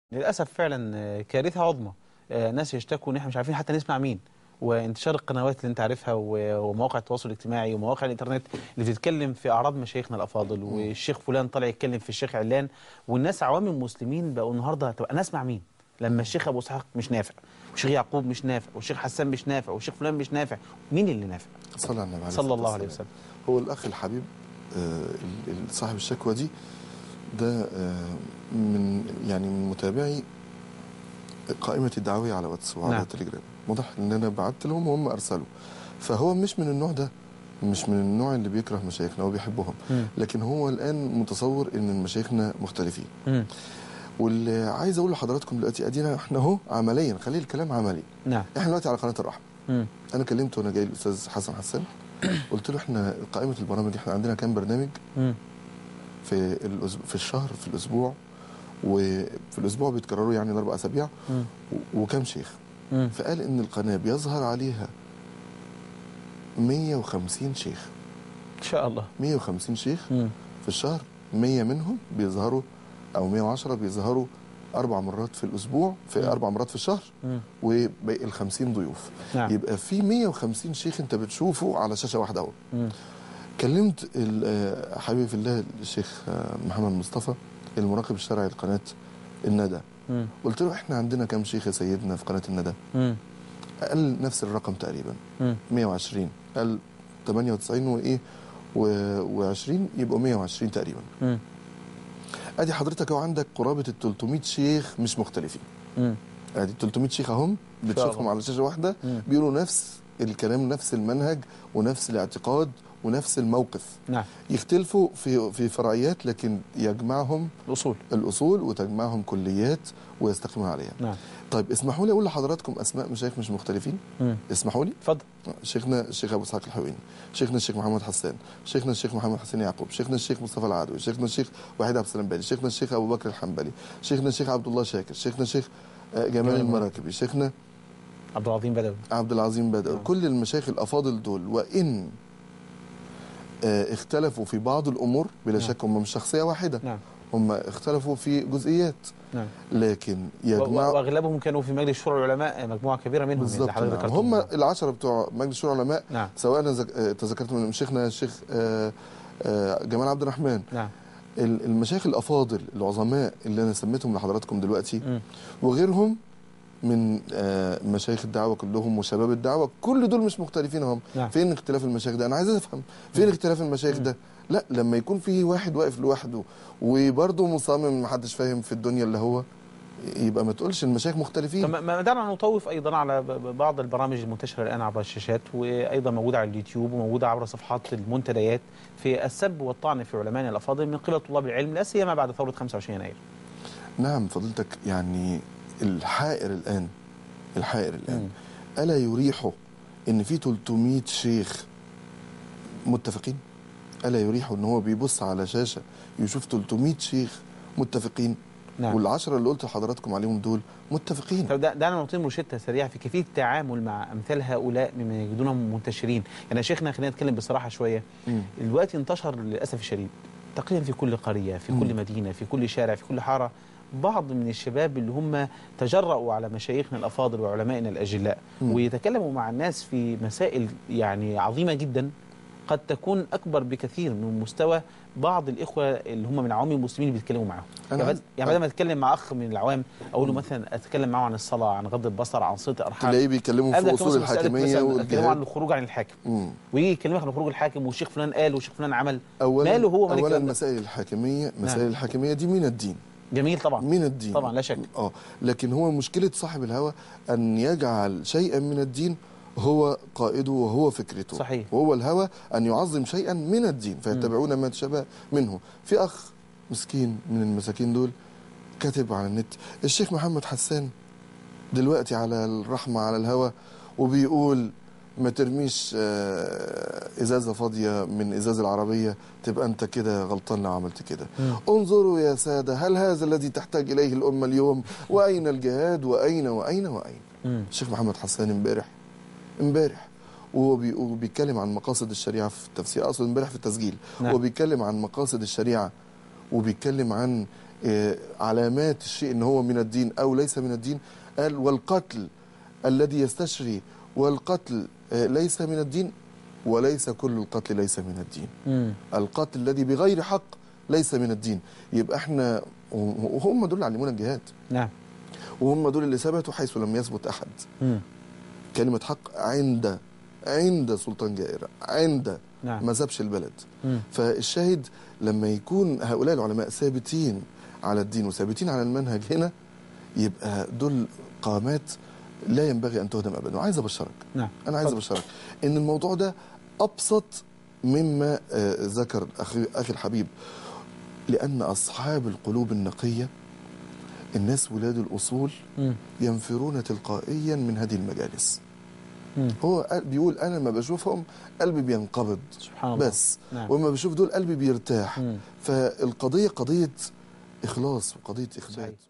للاسف فعلا كارثه عظمى آه، ناس يشتكوا ان احنا مش عارفين حتى نسمع مين وانتشار القنوات اللي انت عارفها و- ومواقع التواصل الاجتماعي ومواقع الانترنت اللي بتتكلم في اعراض مشايخنا الافاضل والشيخ فلان طالع يتكلم في الشيخ علان والناس عوام المسلمين بقوا النهارده طب انا اسمع مين لما الشيخ ابو اسحاق مش نافع والشيخ يعقوب مش نافع والشيخ حسان مش نافع والشيخ فلان مش نافع مين اللي نافع صلى على النبي عليه صلى الصلاة الله عليه والسلام. وسلم هو الأخ الحبيب آه، ال- ال- صاحب الشكوى دي ده آه، من يعني من متابعي قائمة الدعوية على واتس وعلى نعم. تليجرام واضح ان انا بعت لهم وهم ارسلوا فهو مش من النوع ده مش من النوع اللي بيكره مشايخنا وبيحبهم مم. لكن هو الان متصور ان مشايخنا مختلفين مم. واللي عايز اقول لحضراتكم دلوقتي ادينا احنا اهو عمليا خلي الكلام عملي نعم احنا دلوقتي على قناه الرحمه مم. انا كلمته وانا جاي الاستاذ حسن حسان قلت له احنا قائمه البرامج احنا عندنا كام برنامج مم. في الأسبوع في الشهر في الاسبوع وفي الاسبوع بيتكرروا يعني الاربع اسابيع مم. و- وكم شيخ مم. فقال ان القناه بيظهر عليها 150 شيخ ان شاء الله 150 شيخ مم. في الشهر 100 منهم بيظهروا او 110 بيظهروا اربع مرات في الاسبوع في مم. اربع مرات في الشهر مم. وباقي ال 50 ضيوف نعم يبقى في 150 شيخ انت بتشوفه على شاشه واحده اهو مم. كلمت ال- آه، حبيبي في الله الشيخ آه، محمد مصطفى المراقب الشرعي لقناه الندى مم. قلت له احنا عندنا كام شيخ يا سيدنا في قناه الندى مم. قال نفس الرقم تقريبا مم. 120 قال 98 وايه و20 يبقوا 120 تقريبا مم. ادي حضرتك اهو عندك قرابه ال 300 شيخ مش مختلفين مم. ادي ال 300 شيخ اهم بتشوفهم الله. على شاشه واحده مم. بيقولوا نفس الكلام نفس المنهج ونفس الاعتقاد ونفس الموقف نعم يختلفوا في في فرعيات لكن يجمعهم الاصول الاصول وتجمعهم كليات ويستقيموا عليها نعم طيب اسمحوا لي اقول لحضراتكم اسماء مشايخ مش مختلفين مم. اسمحوا لي اتفضل شيخنا الشيخ ابو اسحاق الحويني شيخنا الشيخ محمد حسان شيخنا الشيخ محمد حسين يعقوب شيخنا الشيخ مصطفى العدوي شيخنا الشيخ وحيد عبد السلام بالي شيخنا الشيخ ابو بكر الحنبلي شيخنا الشيخ عبد الله شاكر شيخنا الشيخ آه، جمال جمال المراكبي شيخنا عبد العظيم بدوي عبد العظيم بدر نعم. كل المشايخ الافاضل دول وان آه، اختلفوا في بعض الامور بلا نعم. شك هم مش شخصيه واحده نعم هم اختلفوا في جزئيات نعم لكن و- و- يجمعوا واغلبهم كانوا في مجلس شورى العلماء مجموعه كبيره منهم اللي بالظبط حضرتك نعم. ذكرتهم هم العشره بتوع مجلس شورى العلماء نعم سواء انا زك- آه، تذكرت من شيخنا الشيخ آه، آه، جمال عبد الرحمن نعم ال- المشايخ الافاضل العظماء اللي انا سميتهم لحضراتكم دلوقتي مم. وغيرهم من آه، مشايخ الدعوه كلهم وشباب الدعوه كل دول مش مختلفين هم نعم. فين اختلاف المشايخ ده انا عايز افهم فين اختلاف المشايخ ده لا لما يكون في واحد واقف لوحده وبرضه مصمم محدش فاهم في الدنيا اللي هو يبقى ما تقولش المشايخ طب مختلفين ما- ما دعنا نطوف ايضا على ب- ب- بعض البرامج المنتشره الان عبر الشاشات وايضا موجوده على اليوتيوب وموجوده عبر صفحات المنتديات في السب والطعن في علمائنا الافاضل من قبل طلاب العلم لا سيما بعد ثوره 25 يناير نعم فضيلتك يعني الحائر الان الحائر الان مم. الا يريحه ان في 300 شيخ متفقين الا يريحه ان هو بيبص على شاشه يشوف 300 شيخ متفقين نعم والعشرة اللي قلت لحضراتكم عليهم دول متفقين طب دا- دعنا نعطيهم روشته سريعه في كيفيه التعامل مع امثال هؤلاء ممن يجدونهم منتشرين يعني يا شيخنا خلينا نتكلم بصراحه شويه مم. الوقت انتشر للاسف الشديد تقريبا في كل قريه في كل مم. مدينه في كل شارع في كل حاره بعض من الشباب اللي هم تجرأوا على مشايخنا الافاضل وعلمائنا الاجلاء مم. ويتكلموا مع الناس في مسائل يعني عظيمه جدا قد تكون اكبر بكثير من مستوى بعض الاخوه اللي هم من عوام المسلمين اللي بيتكلموا معاهم أنا يعني عايز- بد- يعني بدل ما اتكلم مع اخ من العوام اقول له مثلا اتكلم معه عن الصلاه عن غض البصر عن صله ارحام تلاقيه بيتكلموا في أبدأ اصول مثلا مسألة الحاكميه مثلا اتكلموا عن والجهاد الخروج عن الحاكم مم. ويجي يكلمك عن خروج الحاكم والشيخ فلان قال والشيخ فلان عمل اولا ماله هو مالك اولا الكلام ده؟ مسائل الحاكميه مسائل نعم. الحاكميه دي من الدين جميل طبعا من الدين طبعا لا شك اه لكن هو مشكله صاحب الهوى ان يجعل شيئا من الدين هو قائده وهو فكرته صحيح. وهو الهوى ان يعظم شيئا من الدين فيتبعون ما تشابه منه في اخ مسكين من المساكين دول كاتب على النت الشيخ محمد حسان دلوقتي على الرحمه على الهوى وبيقول ما ترميش آه، ازازه فاضيه من ازاز العربيه تبقى انت كده غلطان لو عملت كده مم. انظروا يا ساده هل هذا الذي تحتاج اليه الامه اليوم واين الجهاد واين واين واين مم. الشيخ محمد حسان امبارح امبارح وهو بي- وهو بيتكلم عن مقاصد الشريعه في التفسير اقصد امبارح في التسجيل نعم. هو بيتكلم عن مقاصد الشريعه وبيتكلم عن آه، علامات الشيء ان هو من الدين او ليس من الدين قال والقتل الذي يستشري والقتل آه، ليس من الدين وليس كل القتل ليس من الدين مم. القتل الذي بغير حق ليس من الدين يبقى احنا وهم دول اللي علمونا الجهاد نعم وهم دول اللي ثبتوا حيث لم يثبت احد مم. كلمه حق عند عند سلطان جائر عند نعم ما سابش البلد مم. فالشاهد لما يكون هؤلاء العلماء ثابتين على الدين وثابتين على المنهج هنا يبقى دول قامات لا ينبغي ان تهدم ابدا وعايز ابشرك نعم انا عايز اتفضل. ابشرك ان الموضوع ده ابسط مما آه، ذكر اخي اخي الحبيب لان اصحاب القلوب النقيه الناس ولاد الاصول مم. ينفرون تلقائيا من هذه المجالس مم. هو قال- بيقول انا لما بشوفهم قلبي بينقبض سبحان الله بس نعم ولما بشوف دول قلبي بيرتاح مم. فالقضيه قضيه اخلاص وقضيه اخبات صحيح.